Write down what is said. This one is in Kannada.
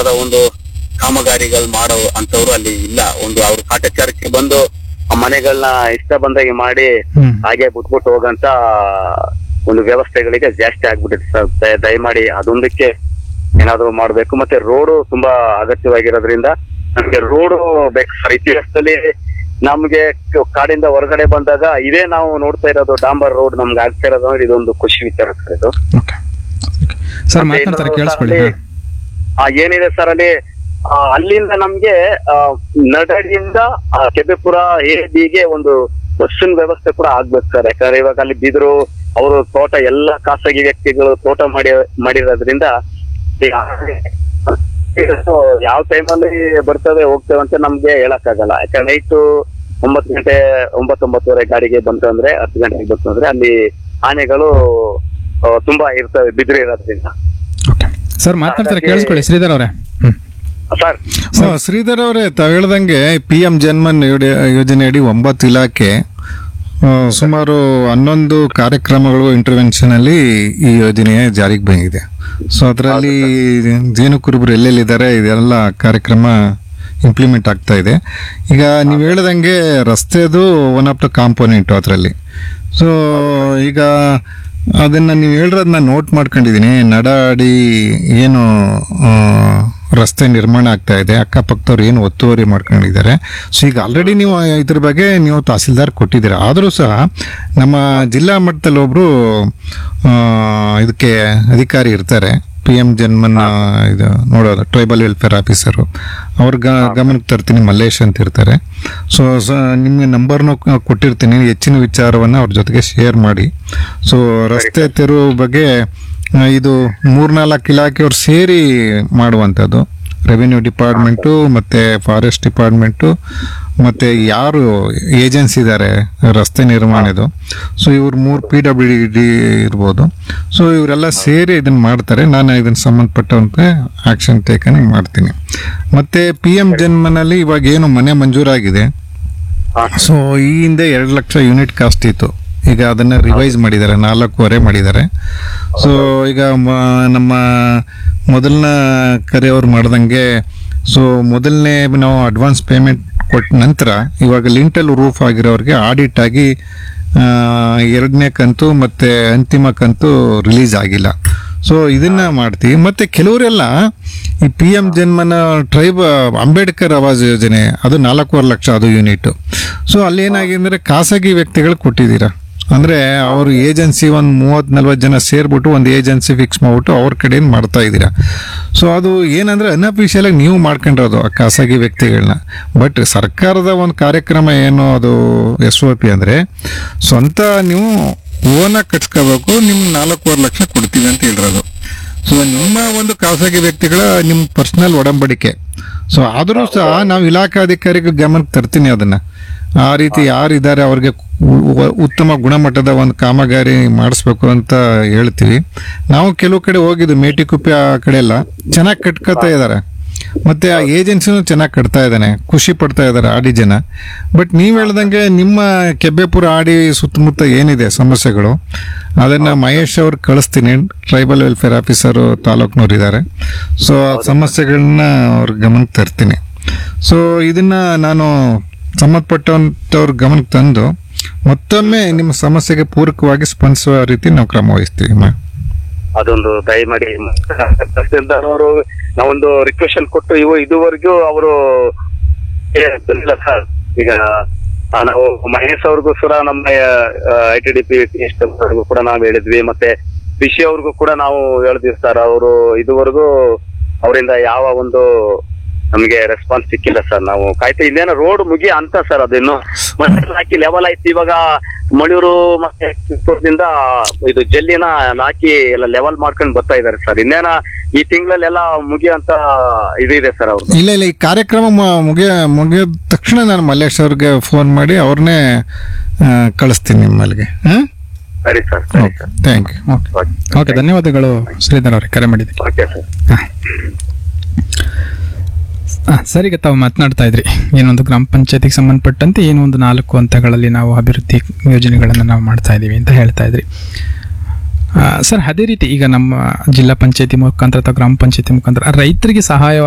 ತರದ ಒಂದು ಕಾಮಗಾರಿಗಳು ಮಾಡೋ ಅಂತವ್ರು ಅಲ್ಲಿ ಇಲ್ಲ ಒಂದು ಅವ್ರ ಕಾಟಾಚಾರಕ್ಕೆ ಬಂದು ಆ ಮನೆಗಳನ್ನ ಇಷ್ಟ ಬಂದಾಗೆ ಮಾಡಿ ಹ್ಮ್ ಹಾಗೆ ಬಿಟ್ಬಿಟ್ಟು ಹೋಗಂತ ಒಂದು ವ್ಯವಸ್ಥೆಗಳಿಗೆ ಜಾಸ್ತಿ ಆಗ್ಬಿಟ್ಟಿದೆ ಸರ್ ದಯ- ದಯಮಾಡಿ ಅದೊಂದಕ್ಕೆ ಏನಾದ್ರು ಮಾಡ್ಬೇಕು ಮತ್ತೆ ರೋಡು ತುಂಬಾ ಅಗತ್ಯವಾಗಿರೋದ್ರಿಂದ ನಮ್ಗೆ ರೋಡು ಬೇಕು ಸರ್ ಇತಿಹಾಸದಲ್ಲಿ ನಮ್ಗೆ ಕ- ಕಾಡಿಂದ ಹೊರಗಡೆ ಬಂದಾಗ ಇದೇ ನಾವು ನೋಡ್ತಾ ಇರೋದು ಡಾಂಬರ್ ರೋಡ್ ನಮ್ಗೆ ಆಗ್ತಾ ಇರೋದು ಅಂದ್ರೆ ಇದೊಂದು ಖುಷಿ ವಿಚಾರ ಸರ್ ಇದು ಓಕೆ ಸರ್ ಮತ್ತೆ ಮಾತನಾಡ್ತಾರೆ ಇನ್ನೊಂದು ಕೇಳಿಸ್ಕೊಳ್ಳಿ ಅಲ್ಲಿ, ಆ, ಏನಿದೆ ಸರ್ ಅಲ್ಲಿ ಆ, ಅಲ್ಲಿಂದ ನಮ್ಗೆ ಆ, ನಡಡಿಯಿಂದ ಆ, ಕೆಬ್ಬೆಪುರ ಎ ಬಿಗೆ ಒಂದು ಬಸ್ಸಿನ ವ್ಯವಸ್ಥೆ ಕೂಡ ಆಗ್ಬೇಕು ಸರ್ ಯಾಕಂದ್ರೆ ಇವಾಗ ಅಲ್ಲಿ ಬಿದ್ರು ಅವರು ತೋಟ ಎಲ್ಲ ಖಾಸಗಿ ವ್ಯಕ್ತಿಗಳು ತೋಟ ಮಾಡಿ ಮಾಡಿರೋದ್ರಿಂದ ಈಗ ಇದು ಯಾವ ಟೈಮಲ್ಲಿ ಬರ್ತದೆ ಹೋಗ್ತೇವೆ ಅಂತ ನಮ್ಗೆ ಹೇಳಕ್ಕಾಗಲ್ಲ ಯಾಕಂದ್ರೆ ನೈಟು ಒಂಬತ್ತು ಗಂಟೆ ಒಂಬತ್ತೊಂಬತ್ತುವರೆ ಗಾಡಿಗೆ ಬಂತು ಅಂದ್ರೆ ಹತ್ತು ಗಂಟೆಗೆ ಬಂತು ಅಂದ್ರೆ ಅಲ್ಲಿ ಆನೆಗಳು ಆ, ತುಂಬಾ ಇರ್ತವೆ ಬಿದಿರು ಇರೋದ್ರಿಂದ ಓಕೆ ಸರ್ ಮಾತನಾಡ್ತಾರೆ ಕೇಳಿಸ್ಕೊಳ್ಳಿ ಶ್ರೀಧರ್ ಅವರೇ ಹ್ಮ್ ಸರ್ ಹಾ, ಶ್ರೀಧರ್ ಅವರೇ ತಾವು ಹೇಳ್ದಂಗೆ ಪಿ ಎಂ ಜನ್ಮನ್ ಯೋಡೆ- ಯೋಜನೆಯಡಿ ಒಂಬತ್ತು ಇಲಾಖೆ ಆ, ಸುಮಾರು ಹನ್ನೊಂದು ಕಾರ್ಯಕ್ರಮಗಳು ಇಂಟರ್ವೆನ್ಷನ್ ಅಲ್ಲಿ ಈ ಯೋಜನೆ ಜಾರಿಗೆ ಬಂದಿದೆ ಸೊ ಅದರಲ್ಲಿ ಜೇನು ಕುರುಬರು ಎಲ್ಲೆಲ್ಲಿದ್ದಾರೆ ಇದೆಲ್ಲ ಕಾರ್ಯಕ್ರಮ ಇಂಪ್ಲಿಮೆಂಟ್ ಆಗ್ತಾ ಇದೆ ಈಗ ನೀವು ಹೇಳ್ದಂಗೆ ರಸ್ತೆದು ಒನ್ ಆಫ್ ದ ಕಾಂಪೋನೆಂಟು ಅದರಲ್ಲಿ ಸೊ ಈಗ ಅದನ್ನ ನೀವು ಹೇಳಿರೋದನ್ನ ನೋಟ್ ಮಾಡ್ಕೊಂಡಿದ್ದೀನಿ ನಡಾಡಿ ಏನು ಆ, ರಸ್ತೆ ನಿರ್ಮಾಣ ಆಗ್ತಾ ಇದೆ ಅಕ್ಕಪಕ್ಕದವ್ರು ಏನು ಒತ್ತುವರಿ ಮಾಡ್ಕೊಂಡಿದ್ದಾರೆ ಸೊ ಈಗ ಆಲ್ರೆಡಿ ನೀವು ಇದ್ರ ಬಗ್ಗೆ ನೀವು ತಹಸೀಲ್ದಾರ್ ಕೊಟ್ಟಿದ್ದೀರಾ ಆದರೂ ಸಹ ನಮ್ಮ ಜಿಲ್ಲಾ ಮಟ್ಟದಲ್ಲಿ ಒಬ್ರು ಆ, ಇದಕ್ಕೆ ಅಧಿಕಾರಿ ಇರ್ತಾರೆ ಪಿ ಎಂ ಜನ್ಮನ್ ಆ, ಇದು ನೋಡೋದು ಟ್ರೈಬಲ್ ವೆಲ್ಫೇರ್ ಆಫೀಸರು ಅವ್ರ ಗ- ಗಮನಕ್ಕೆ ತರ್ತೀನಿ ಮಲ್ಲೇಶ್ ಅಂತ ಇರ್ತಾರೆ ಸೊ ನಿಮಗೆ ನಂಬರ್ನು ಕೊಟ್ಟಿರ್ತೀನಿ ಹೆಚ್ಚಿನ ವಿಚಾರವನ್ನು ಅವ್ರ ಜೊತೆಗೆ ಶೇರ್ ಮಾಡಿ ಸೊ ರಸ್ತೆ ತೆರವು ಬಗ್ಗೆ ಆ, ಇದು ಮೂರ್ನಾಲ್ಕು ಇಲಾಖೆಯವ್ರು ಸೇರಿ ಮಾಡುವಂಥದ್ದು ರೆವಿನ್ಯೂ ಡಿಪಾರ್ಟ್ಮೆಂಟು ಮತ್ತು ಫಾರೆಸ್ಟ್ ಡಿಪಾರ್ಟ್ಮೆಂಟು ಮತ್ತು ಯಾರು ಏಜೆನ್ಸಿ ಇದ್ದಾರೆ ರಸ್ತೆ ನಿರ್ಮಾಣದ್ದು ಸೊ ಇವ್ರು ಮೂರು ಪಿ ಡಬ್ಲ್ಯೂ ಡಿ ಇರ್ಬೋದು ಸೊ ಇವರೆಲ್ಲ ಸೇರಿ ಇದನ್ನು ಮಾಡ್ತಾರೆ ನಾನು ಇದನ್ನು ಸಂಬಂಧಪಟ್ಟಂತೆ ಆಕ್ಷನ್ ಟೇಕನ್ ಮಾಡ್ತೀನಿ ಮತ್ತು ಪಿ ಎಮ್ ಜನ್ಮನಲ್ಲಿ ಇವಾಗ ಏನು ಮನೆ ಮಂಜೂರಾಗಿದೆ ಸೊ ಈ ಹಿಂದೆ ಎರಡು ಲಕ್ಷ ಯೂನಿಟ್ ಕಾಸ್ಟ್ ಇತ್ತು ಈಗ ಅದನ್ನ ರಿವೈಸ್ ಮಾಡಿದ್ದಾರೆ ನಾಲ್ಕೂವರೆ ಮಾಡಿದ್ದಾರೆ ಸೊ ಈಗ ಮ- ನಮ್ಮ ಮೊದಲನ ಕರೆಯವ್ರು ಮಾಡ್ದಂಗೆ ಸೊ ಮೊದಲನೇ ನಾವು ಅಡ್ವಾನ್ಸ್ ಪೇಮೆಂಟ್ ಕೊಟ್ಟ ನಂತರ ಇವಾಗ ಲಿಂಟಲ್ ರೂಫ್ ಆಗಿರೋರಿಗೆ ಆಡಿಟ್ ಆಗಿ ಆ, ಎರಡನೇ ಕಂತು ಮತ್ತೆ ಅಂತಿಮ ಕಂತು ರಿಲೀಸ್ ಆಗಿಲ್ಲ ಸೊ ಇದನ್ನ ಮಾಡ್ತೀವಿ ಮತ್ತೆ ಕೆಲವರೆಲ್ಲ ಈ P M Janman tribe Ambedkar Awas ಯೋಜನೆ ಅದು ನಾಲ್ಕೂವರೆ ಲಕ್ಷ ಅದು ಯೂನಿಟ್ ಸೊ ಅಲ್ಲಿ ಏನಾಗಿದೆ ಅಂದ್ರೆ ಖಾಸಗಿ ವ್ಯಕ್ತಿಗಳು ಕೊಟ್ಟಿದ್ದೀರಾ ಅಂದ್ರೆ ಅವ್ರ ಏಜೆನ್ಸಿ ಒಂದು ಮೂವತ್ ನಲ್ವತ್ತು ಜನ ಸೇರ್ಬಿಟ್ಟು ಒಂದು ಏಜೆನ್ಸಿ ಫಿಕ್ಸ್ ಮಾಡ್ಬಿಟ್ಟು ಅವ್ರ ಕಡೆಯಿಂದ ಮಾಡ್ತಾ ಇದ್ದೀರಾ ಸೊ ಅದು ಏನಂದ್ರೆ ಅನ್ಅಫಿಷಿಯಲ್ ಆಗಿ ನೀವು ಮಾಡ್ಕೊಂಡಿರೋದು ಆ ಖಾಸಗಿ ವ್ಯಕ್ತಿಗಳನ್ನ ಬಟ್ ಸರ್ಕಾರದ ಒಂದು ಕಾರ್ಯಕ್ರಮ ಏನು ಅದು ಎಸ್ ಒ ಪಿ ಅಂದ್ರೆ ಸ್ವಂತ ನೀವು ಓನಾಗಿ ಕಟ್ಸ್ಕೋಬೇಕು ನಿಮ್ಗೆ ನಾಲ್ಕೂವರೆ ಲಕ್ಷ ಕೊಡ್ತೀವಿ ಅಂತ ಹೇಳಿರೋದು ಸೊ ನಿಮ್ಮ ಒಂದು ಖಾಸಗಿ ವ್ಯಕ್ತಿಗಳ ನಿಮ್ಮ ಪರ್ಸನಲ್ ಒಡಂಬಡಿಕೆ ಸೊ ಆದರೂ ಸಹ ನಾವು ಇಲಾಖಾಧಿಕಾರಿಗೆ ಗಮನಕ್ಕೆ ತರ್ತೀನಿ ಅದನ್ನ ಆ ರೀತಿ ಯಾರಿದ್ದಾರೆ ಅವ್ರಿಗೆ ಉ- ಉತ್ತಮ ಗುಣಮಟ್ಟದ ಒಂದು ಕಾಮಗಾರಿ ಮಾಡಿಸ್ಬೇಕು ಅಂತ ಹೇಳ್ತೀವಿ ನಾವು ಕೆಲವು ಕಡೆ ಹೋಗಿದ್ದು ಮೇಟಿಕುಪ್ಪೆ ಆ ಕಡೆ ಎಲ್ಲ ಚೆನ್ನಾಗಿ ಕಟ್ಕೋತಾ ಇದ್ದಾರೆ ಮತ್ತೆ ಆ ಏಜೆನ್ಸಿನೂ ಚೆನ್ನಾಗಿ ಕಟ್ತಾ ಇದ್ದಾನೆ ಖುಷಿ ಪಡ್ತಾ ಇದ್ದಾರೆ ಆಡಿ ಜನ ಬಟ್ ನೀವ್ ಹೇಳ್ದಂಗೆ ನಿಮ್ಮ ಕೆಬ್ಬೆಪುರ ಆಡಿ ಸುತ್ತಮುತ್ತ ಏನಿದೆ ಸಮಸ್ಯೆಗಳು ಅದನ್ನ ಮಹೇಶ್ ಅವ್ರಿಗೆ ಕಳಿಸ್ತೀನಿ ಟ್ರೈಬಲ್ ವೆಲ್ಫೇರ್ ಆಫೀಸರು ತಾಲೂಕ್ನವ್ರು ಇದ್ದಾರೆ ಸೊ ಆ ಸಮಸ್ಯೆಗಳನ್ನ ಅವ್ರ ಗಮನಕ್ಕೆ ತರ್ತೀನಿ ಸೊ ಇದನ್ನ ನಾನು ಸಂಬಂಧಪಟ್ಟಂತವ್ರ ಗಮನಕ್ಕೆ ತಂದು ಮತ್ತೊಮ್ಮೆ ನಿಮ್ಮ ಸಮಸ್ಯೆಗೆ ಪೂರಕವಾಗಿ ಸ್ಪಂದಿಸುವ ರೀತಿ ನಾವು ಕ್ರಮ ವಹಿಸ್ತೀವಿ ಮ- ಅದೊಂದು ದಯಮಾಡಿ ತಹಸೀಲ್ದಾರ್ ಅವರು ನಾವೊಂದು ರಿಕ್ವೆಷನ್ ಕೊಟ್ಟು ಇವು ಇದುವರೆಗೂ ಅವರು ಬಂದಿಲ್ಲ ಸರ್ ಈಗ ಆ, ನಾವು ಮಹೇಶ್ ಅವ್ರಿಗೂ ಸುರ ನಮ್ಮ ಐ ಟಿ ಡಿ ಪಿ ಅವ್ರಿಗೂ ಕೂಡ ನಾವು ಹೇಳಿದ್ವಿ ಮತ್ತೆ ರಿಷಿ ಅವ್ರಿಗೂ ಕೂಡ ನಾವು ಹೇಳಿದ್ವಿ ಸರ್ ಅವರು ಇದುವರೆಗೂ ಅವರಿಂದ ಯಾವ ಒಂದು ನಮಗೆ ರೆಸ್ಪಾನ್ಸ್ ಸಿಕ್ಕಿಲ್ಲ ಸರ್ ನಾವು ಕಾಯ್ತಾ ಇಲ್ಲೇನೋ ರೋಡ್ ಮುಗಿ ಅಂತ ಸರ್ ಅದಿನ್ನು ಮಣ್ಣು ಹಾಕಿ ಲೆವೆಲ್ ಆಯ್ತು ಇವಾಗ ಮಳೂರು ಮತ್ತೆ ಕಿತ್ತೂರ್ದಿಂದ ಇದು ಜಲ್ಲಿನ ಹಾಕಿ ಎಲ್ಲ ಲೆವೆಲ್ ಮಾಡ್ಕೊಂಡು ಬರ್ತಾ ಇದಾರೆ ಸರ್ ಇನ್ನೇನ ಈ ತಿಂಗಳಲ್ಲೆಲ್ಲ ಮುಗಿ ಅಂತ ಇದಿದೆ ಸರ್ ಅವ್ರದ್ದು ಇಲ್ಲ ಇಲ್ಲ ಈ ಕಾರ್ಯಕ್ರಮ ಮ- ಮುಗಿಯ ಮುಗಿದ ತಕ್ಷಣ ನಾನು ಮಲ್ಲೇಶ್ ಅವ್ರಿಗೆ ಫೋನ್ ಮಾಡಿ ಅವ್ರನ್ನೇ ಆ, ಕಳಿಸ್ತೀನಿ ನಿಮ್ಮಲ್ಲಿಗೆ ಹಾಂ ಸರಿ ಸರ್ ಸರಿ okay sir thank you okay okay ಧನ್ಯವಾದಗಳು ಶ್ರೀಧರ್ ಅವರೇ ಕರೆ ಮಾಡಿದ್ದೀವಿ ಓಕೆ ಸರ್ ಹಾಂ ಸರಿಗೆ ತಾವು ಮಾತನಾಡ್ತಾ ಇದ್ರಿ ಏನೊಂದು ಗ್ರಾಮ ಪಂಚಾಯತಿಗೆ ಸಂಬಂಧಪಟ್ಟಂತೆ ಏನೋ ಒಂದು ನಾಲ್ಕು ಹಂತಗಳಲ್ಲಿ ನಾವು ಅಭಿವೃದ್ಧಿ ಯೋಜನೆಗಳನ್ನು ನಾವು ಮಾಡ್ತಾ ಇದ್ದೀವಿ ಅಂತ ಹೇಳ್ತಾ ಇದ್ರಿ ಆ, ಸರ್ ಅದೇ ರೀತಿ ಈಗ ನಮ್ಮ ಜಿಲ್ಲಾ ಪಂಚಾಯತಿ ಮುಖಾಂತರ ಅಥವಾ ಗ್ರಾಮ ಪಂಚಾಯತಿ ಮುಖಾಂತರ ರೈತರಿಗೆ ಸಹಾಯ